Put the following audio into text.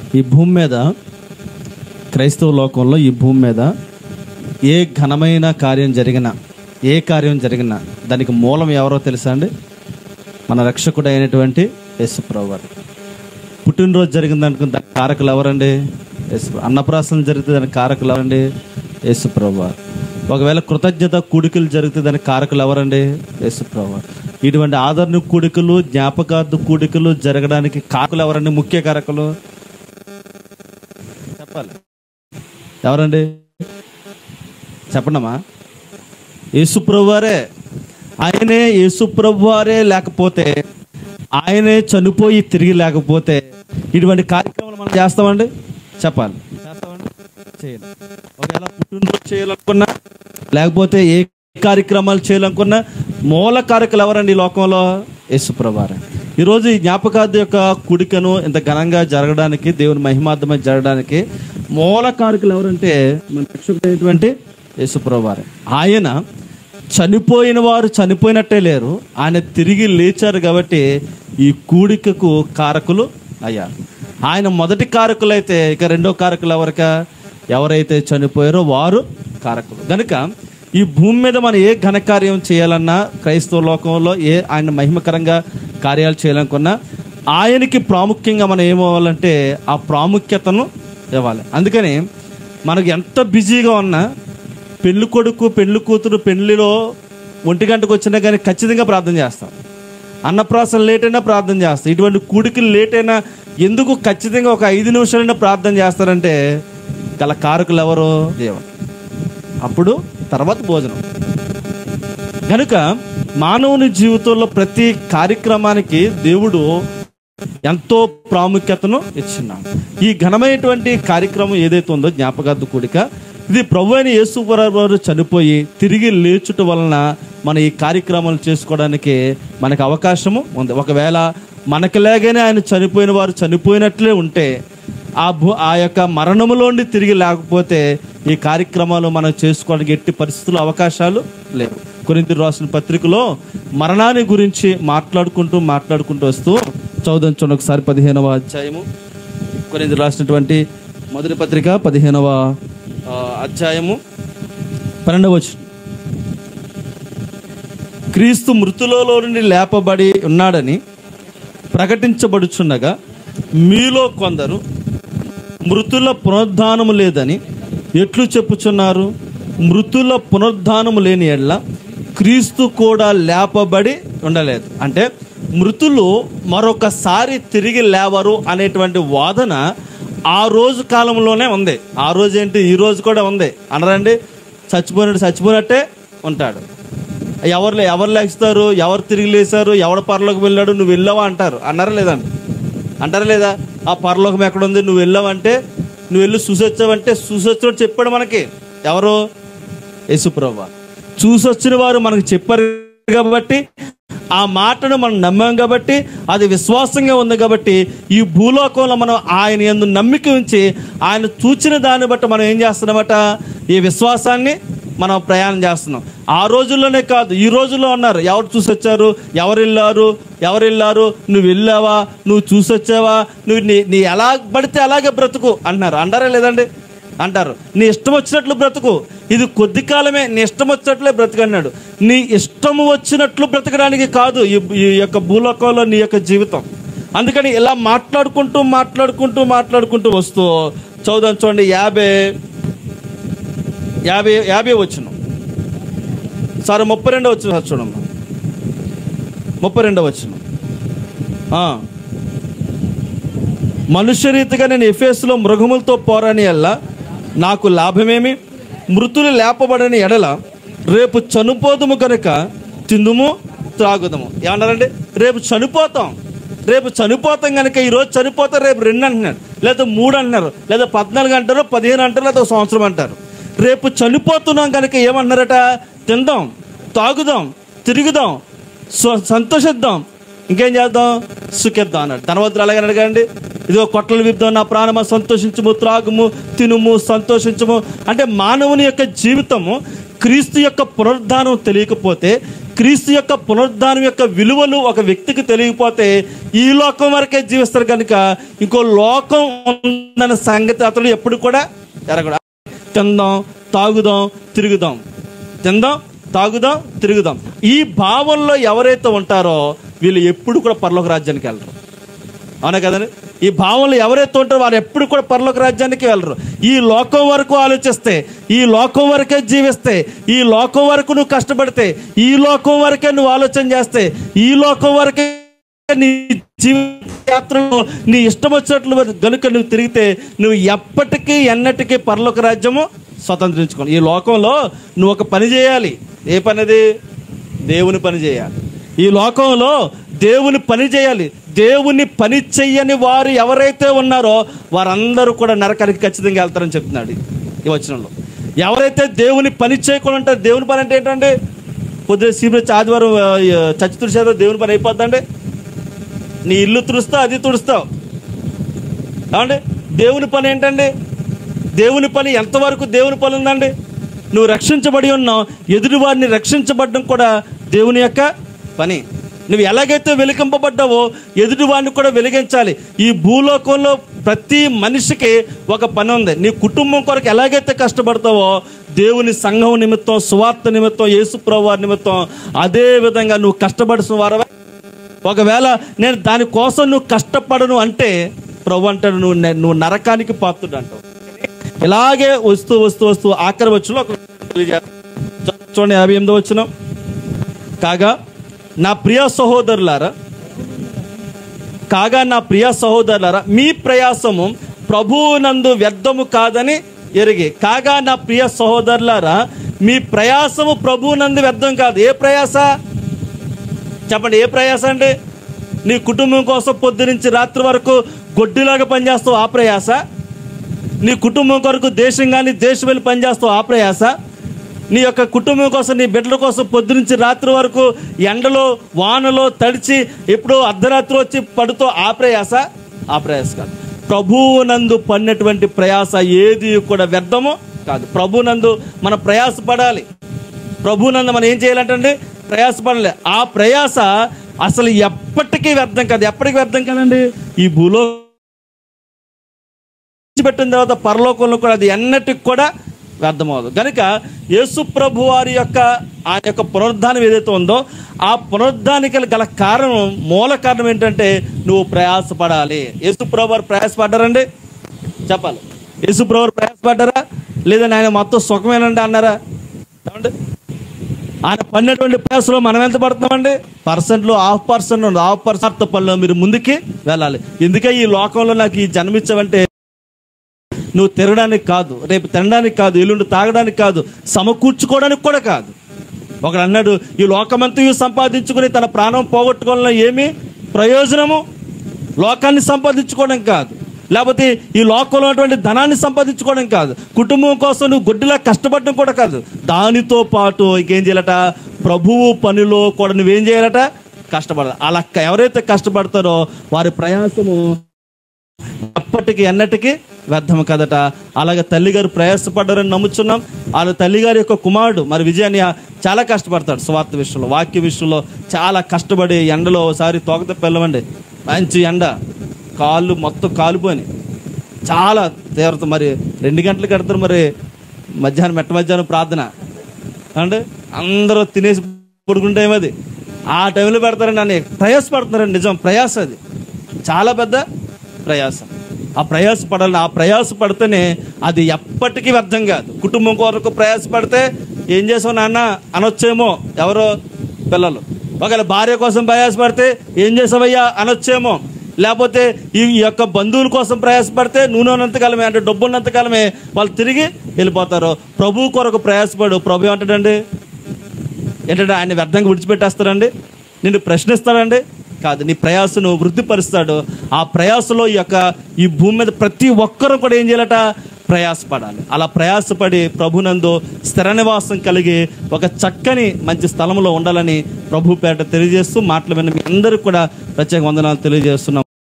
ఈ భూమి మీద క్రైస్తవ లోకంలో ఈ భూమి మీద ఏ ఘనమైన కార్యం జరిగినా ఏ కార్యం జరిగినా దానికి మూలం ఎవరో తెలుసా అండి మన రక్షకుడు అయినటువంటి యేసుప్రభు వారు పుట్టినరోజు జరిగింది అనుకున్న దానికి కారకులు ఎవరండి యేసు అన్నప్రాసన జరిగితే దానికి కారకులు ఎవరండి యేసుప్రభు వారు ఒకవేళ కృతజ్ఞత కూడికలు జరిగితే దానికి కారకులు ఎవరండి యేసుప్రభు వారు ఇటువంటి ఆదరణ కూడికలు జ్ఞాపకార్థ కూడికలు జరగడానికి కారకులు ఎవరండి ముఖ్య కారకులు చెప్పాలి ఎవరండి చెప్పండమ్మా యేసుప్రభు వారే ఆయనే యేసుప్రభు వారే లేకపోతే ఆయనే చనిపోయి తిరిగి లేకపోతే ఇటువంటి కార్యక్రమాలు మనం చేస్తామండి చెప్పాలి చేస్తామండి చేయాలి ఒకవేళ పుట్టినరోజు చేయాలనుకున్నా లేకపోతే ఏ కార్యక్రమాలు చేయాలనుకున్నా మూల కారకులు ఎవరండి ఈ లోకంలో యేసుప్రభారే ఈరోజు ఈ జ్ఞాపకార్థ యొక్క కుడికను ఇంత ఘనంగా జరగడానికి దేవుని మహిమార్థమై జరగడానికి మూల కారకులు ఎవరంటే మన రక్షకుడైనటువంటి యేసుప్రభారే ఆయన చనిపోయిన వారు చనిపోయినట్టే లేరు ఆయన తిరిగి లేచారు కాబట్టి ఈ కూడికకు కారకులు అయ్యారు ఆయన మొదటి కారకులు అయితే ఇక రెండో కారకులు ఎవరిక ఎవరైతే చనిపోయారో వారు కారకులు కనుక ఈ భూమి మీద మనం ఏ ఘనకార్యం చేయాలన్నా క్రైస్తవ లోకంలో ఏ ఆయన మహిమకరంగా కార్యాలు చేయాలనుకున్నా ఆయనకి ప్రాముఖ్యంగా మనం ఏమవ్వాలంటే ఆ ప్రాముఖ్యతను ఇవ్వాలి అందుకని మనకు ఎంత బిజీగా ఉన్నా పెళ్లి కొడుకు పెళ్లి కూతురు పెళ్లిలో ఒంటి గంటకు వచ్చినా కానీ ఖచ్చితంగా ప్రార్థన చేస్తాం అన్నప్రాసన లేట్ అయినా ప్రార్థన చేస్తాం ఇటువంటి కూడికి లేట్ అయినా ఎందుకు ఖచ్చితంగా ఒక ఐదు నిమిషాలైనా ప్రార్థన చేస్తారంటే గల కారకులు ఎవరు దేవుడు అప్పుడు తర్వాత భోజనం కనుక మానవుని జీవితంలో ప్రతి కార్యక్రమానికి దేవుడు ఎంతో ప్రాముఖ్యతను ఇచ్చున్నాడు ఈ ఘనమైనటువంటి కార్యక్రమం ఏదైతే ఉందో జ్ఞాపకార్థ కూడిక ఇది ప్రభు అయిన యేసువారు చనిపోయి తిరిగి లేచుట వలన మన ఈ కార్యక్రమాలు చేసుకోవడానికి మనకు అవకాశము ఉంది ఒకవేళ మనకులాగానే ఆయన చనిపోయిన వారు చనిపోయినట్లే ఉంటే ఆ భూ ఆ యొక్క మరణములోండి తిరిగి లేకపోతే ఈ కార్యక్రమాలు మనం చేసుకోవడానికి ఎట్టి పరిస్థితులు అవకాశాలు లేవు కొరింత రాసిన పత్రికలో మరణాన్ని గురించి మాట్లాడుకుంటూ మాట్లాడుకుంటూ వస్తూ చదువుదాం చూడండి ఒకసారి పదిహేనవ అధ్యాయము కొరింత రాసినటువంటి మొదటి పత్రిక పదిహేనవ ఆ, అధ్యాయము పన్నెండవ వచనం క్రీస్తు మృతులలో నుండి లేపబడి ఉన్నాడని ప్రకటించబడుచున్నగా మీలో కొందరు మృతుల పునరుద్ధానము లేదని ఎట్లు చెప్పుచున్నారు మృతుల పునరుద్ధానము లేని ఎడ్ల క్రీస్తు కూడా లేపబడి ఉండలేదు అంటే మృతులు మరొకసారి తిరిగి లేవరు అనేటువంటి వాదన ఆ రోజు కాలంలోనే ఉంది ఆ రోజు ఏంటి ఈ రోజు కూడా ఉంది అనరండి చచ్చిపోయినట్టు చచ్చిపోయినట్టే ఉంటాడు ఎవరు ఎవరు లేస్తారు ఎవరు తిరిగి లేచారు ఎవడు పరలోకి వెళ్ళాడు నువ్వు వెళ్ళావా అంటారు అన్నారా లేదండి అంటారా లేదా ఆ పరలోకం ఎక్కడ ఉంది నువ్వు వెళ్ళావంటే నువ్వు వెళ్ళి చూసొచ్చావంటే చూసొచ్చినట్టు చెప్పాడు మనకి ఎవరు యేసుప్రభ చూసొచ్చిన వారు మనకు చెప్పారు కాబట్టి ఆ మాటను మనం నమ్మాం కాబట్టి అది విశ్వాసంగా ఉంది కాబట్టి ఈ భూలోకంలో మనం ఆయన ఎందు నమ్మిక ఉంచి ఆయన చూచిన దాన్ని బట్టి మనం ఏం చేస్తున్నామట ఈ విశ్వాసాన్ని మనం ప్రయాణం చేస్తున్నాం ఆ రోజుల్లోనే కాదు ఈ రోజుల్లో ఉన్నారు ఎవరు చూసొచ్చారు ఎవరు వెళ్ళారు ఎవరు వెళ్ళారు నువ్వు వెళ్ళావా నువ్వు చూసొచ్చావా నువ్వు నీ నీ ఎలా పడితే అలాగే బ్రతుకు అంటున్నారు అంటారా లేదండి అంటారు నీ ఇష్టం వచ్చినట్లు బ్రతుకు ఇది కొద్ది కాలమే నీ ఇష్టం వచ్చినట్లే బ్రతుకు అన్నాడు నీ ఇష్టం వచ్చినట్లు బ్రతకడానికి కాదు ఈ ఈ యొక్క భూలోకంలో నీ యొక్క జీవితం అందుకని ఇలా మాట్లాడుకుంటూ మాట్లాడుకుంటూ మాట్లాడుకుంటూ వస్తూ చదుదాం చూడండి యాభై యాభై యాభై వచ్చిన సార్ ముప్పై రెండో వచ్చిన సార్ చూడమ్మా ముప్పై రెండో వచ్చిన మనుష్యరీతిగా నేను ఎఫేసులో మృగములతో పోరాని ఎల్లా నాకు లాభమేమి మృతులు లేపబడని ఎడల రేపు చనిపోదుము కనుక తిందుము త్రాగుదము ఏమన్నారండి రేపు చనిపోతాం రేపు చనిపోతాం కనుక ఈరోజు చనిపోతే రేపు రెండు అంటున్నారు లేదా మూడు అంటున్నారు లేదా పద్నాలుగు అంటారు పదిహేను అంటారు లేదా ఒక సంవత్సరం అంటారు రేపు చనిపోతున్నాం కనుక ఏమన్నారట తిందాం తాగుదాం తిరుగుదాం స్వ- సంతోషిద్దాం ఇంకేం చేద్దాం సుఖిద్దాం అన్నాడు ధనవంతులు అలాగే అడగండి ఇదిగో కొట్టలు విద్దాం నా ప్రాణమా సంతోషించము త్రాగుము తినుము సంతోషించము అంటే మానవుని యొక్క జీవితము క్రీస్తు యొక్క పునరుద్ధానం తెలియకపోతే క్రీస్తు యొక్క పునరుద్ధానం యొక్క విలువలు ఒక వ్యక్తికి తెలియకపోతే ఈ లోకం వరకే జీవిస్తారు కనుక ఇంకో లోకం ఉందన్న సంగతి అతడు ఎప్పుడు కూడా ఎరగడు తిందాం తాగుదాం తిరుగుదాం తిందాం తాగుదాం తిరుగుదాం ఈ భావంలో ఎవరైతే ఉంటారో వీళ్ళు ఎప్పుడు కూడా పరలోక రాజ్యానికి వెళ్ళరు అవునా కదండి ఈ భావంలో ఎవరైతే ఉంటారో వారు ఎప్పుడు కూడా పరలోక రాజ్యానికి వెళ్ళరు ఈ లోకం వరకు ఆలోచిస్తే ఈ లోకం వరకే జీవిస్తే ఈ లోకం వరకు నువ్వు కష్టపడితే ఈ లోకం వరకే నువ్వు ఆలోచన చేస్తే ఈ లోకం వరకే నీ జీవిత యాత్రలో నీ ఇష్టం వచ్చినట్లు గనుక నువ్వు తిరిగితే నువ్వు ఎప్పటికీ ఎన్నటికీ పరలోక రాజ్యము స్వతంత్రించుకోండి ఈ లోకంలో నువ్వు ఒక పని చేయాలి ఏ పని అది దేవుని పని చేయాలి ఈ లోకంలో దేవుని పని చేయాలి దేవుని పని చెయ్యని వారు ఎవరైతే ఉన్నారో వారందరూ కూడా నరకానికి ఖచ్చితంగా వెళ్తారని చెప్తున్నాడు ఈ వచనంలో ఎవరైతే దేవుని పని చేయకుండా ఉంటారో దేవుని పని అంటే ఏంటంటే పొద్దున సీమచ్చి ఆదివారం ఆ, చచ్చి తుడిచేదో దేవుని పని అయిపోద్దండి నీ ఇల్లు తుడుస్తావు అది తుడుస్తావు ఏమండి దేవుని పని ఏంటండి దేవుని పని ఎంతవరకు దేవుని పని ఉందండి నువ్వు రక్షించబడి ఉన్నావు ఎదుటి వారిని రక్షించబడడం కూడా దేవుని యొక్క పని నువ్వు ఎలాగైతే వెలిగింపబడ్డావో ఎదుటి వారిని కూడా వెలిగించాలి ఈ భూలోకంలో ప్రతి మనిషికి ఒక పని ఉంది నీ కుటుంబం కొరకు ఎలాగైతే కష్టపడతావో దేవుని సంఘం నిమిత్తం సువార్త నిమిత్తం యేసుప్రభు వారి నిమిత్తం అదే విధంగా నువ్వు కష్టపడిన వారవే ఒకవేళ నేను దానికోసం నువ్వు కష్టపడను అంటే ప్రభు అంటాడు నువ్వు నె- నువ్వు నరకానికి పాత్రుడు అంటావు ఇలాగే వస్తూ వస్తూ వస్తూ ఆఖరి వచ్చులో ఒక తెలియజేస్తా. చూడండి యాభై ఎనిమిదో వచ్చిన కాగా నా ప్రియ సహోదరులారా కాగా నా ప్రియ సహోదరులారా మీ ప్రయాసము ప్రభువునందు వ్యర్థము కాదని ఎరిగి కాగా నా ప్రియ సహోదరులారా మీ ప్రయాసము ప్రభువునందు వ్యర్థం కాదు ఏ ప్రయాస చెప్పండి ఏ ప్రయాస అండి నీ కుటుంబం కోసం పొద్దు నుంచి రాత్రి వరకు గొడ్డిలాగా పనిచేస్తావు ఆ ప్రయాస నీ కుటుంబం కొరకు దేశం కానీ దేశం వెళ్ళి పనిచేస్తావు ఆ ప్రయాస నీ యొక్క కుటుంబం కోసం నీ బిడ్డల కోసం పొద్దు నుంచి రాత్రి వరకు ఎండలో వానలో తడిచి ఎప్పుడో అర్ధరాత్రి వచ్చి పడుతూ ఆ ప్రయాస ఆ ప్రయాస కాదు ప్రభువునందు పడినటువంటి ప్రయాస ఏది కూడా వ్యర్థము కాదు ప్రభునందు మనం ప్రయాసపడాలి ప్రభునందు మనం ఏం చేయాలంటే ప్రయాసపడాలి ఆ ప్రయాస అసలు ఎప్పటికీ వ్యర్థం కాదు ఎప్పటికీ వ్యర్థం కాదండి ఈ భూలో పెట్టిన తర్వాత పరలోకంలో కూడా అది ఎన్నటికి కూడా వ్యర్థమవుతుంది కనుక యేసు ప్రభు వారి యొక్క ఆ యొక్క పునరుద్ధానం ఏదైతే ఉందో ఆ పునరుద్ధానికి గల కారణం మూల కారణం ఏంటంటే నువ్వు ప్రయాసపడాలి యేసు ప్రభు వారు ప్రయాసపడ్డారండి చెప్పాలి యేసు ప్రభు వారు ప్రయాసపడ్డారా లేదని ఆయన మొత్తం సుఖమేనండి అన్నారా ఏమండి ఆయన పడినటువంటి ప్రయాసలో మనం ఎంత పడుతున్నామండి పర్సెంట్లో హాఫ్ పర్సెంట్ ఉంది హాఫ్ పర్సెంట్ పనిలో మీరు ముందుకి వెళ్ళాలి ఎందుకే ఈ లోకంలో నాకు ఈ జన్మించవంటే నువ్వు తిరగడానికి కాదు రేపు తినడానికి కాదు ఎల్లుండి తాగడానికి కాదు సమకూర్చుకోవడానికి కూడా కాదు ఒకడు అన్నాడు ఈ లోకమంతా సంపాదించుకుని తన ప్రాణం పోగొట్టుకోవాలని ఏమి ప్రయోజనము లోకాన్ని సంపాదించుకోవడం కాదు లేకపోతే ఈ లోకంలో ఉన్నటువంటి ధనాన్ని సంపాదించుకోవడం కాదు కుటుంబం కోసం నువ్వు గుడ్డిలా కష్టపడడం కూడా కాదు దానితో పాటు ఇంకేం చేయాలట ప్రభువు పనిలో కూడా నువ్వేం చేయాలట కష్టపడాలి అలా ఎవరైతే కష్టపడతారో వారి ప్రయాసము ఎప్పటికీ ఎన్నటికీ వ్యర్థం కదట అలాగే తల్లిగారు ప్రయాసపడ్డారని నమ్ముచున్నాం వాళ్ళ తల్లిగారి యొక్క కుమారుడు మరి విజయాన్ని చాలా కష్టపడతాడు స్వార్థ విషయంలో వాక్య విషయంలో చాలా కష్టపడి ఎండలో ఒకసారి తోకత పిల్లమండి మంచి ఎండ కాళ్ళు మొత్తం కాలిపోయి చాలా తీవ్రత మరి రెండు గంటలు కడతారు మరి మధ్యాహ్నం మెట్ట మధ్యాహ్నం ప్రార్థన అంటే అందరూ తినేసి పడుకుంటే ఏమది ఆ టైంలో పెడతారండి అని ప్రయాస పడుతున్నారండి నిజం ప్రయాస అది చాలా పెద్ద ప్రయాస ఆ ప్రయాస పడాలి ఆ ప్రయాస పడితేనే అది ఎప్పటికీ వ్యర్థం కాదు కుటుంబం కొరకు ప్రయాస పడితే ఏం చేసావు నాన్న అనొచ్చేమో ఎవరో పిల్లలు ఒకవేళ భార్య కోసం ప్రయాసపడితే ఏం చేసావయ్యా అనొచ్చేమో లేకపోతే ఈ యొక్క బంధువుల కోసం ప్రయాసపడితే నూనె ఉన్నంతకాలమే అంటే డబ్బు ఉన్నంతకాలమే వాళ్ళు తిరిగి వెళ్ళిపోతారు ప్రభు కొరకు ప్రయాసపడు ప్రభు ఏమంటాడండి ఏంటంటే ఆయన వ్యర్థంగా విడిచిపెట్టేస్తాడండి నిన్ను ప్రశ్నిస్తాడండి కాదు నీ ప్రయాసను వృద్ధిపరుస్తాడు ఆ ప్రయాసలో ఈ యొక్క ఈ భూమి మీద ప్రతి ఒక్కరూ కూడా ఏం చేయాలట ప్రయాసపడాలి అలా ప్రయాసపడి ప్రభునందు స్థిర నివాసం కలిగి ఒక చక్కని మంచి స్థలంలో ఉండాలని ప్రభు పేట తెలియజేస్తూ మాటలు విన్న మీ అందరికీ కూడా ప్రత్యేక వందనాలు తెలియజేస్తున్నాం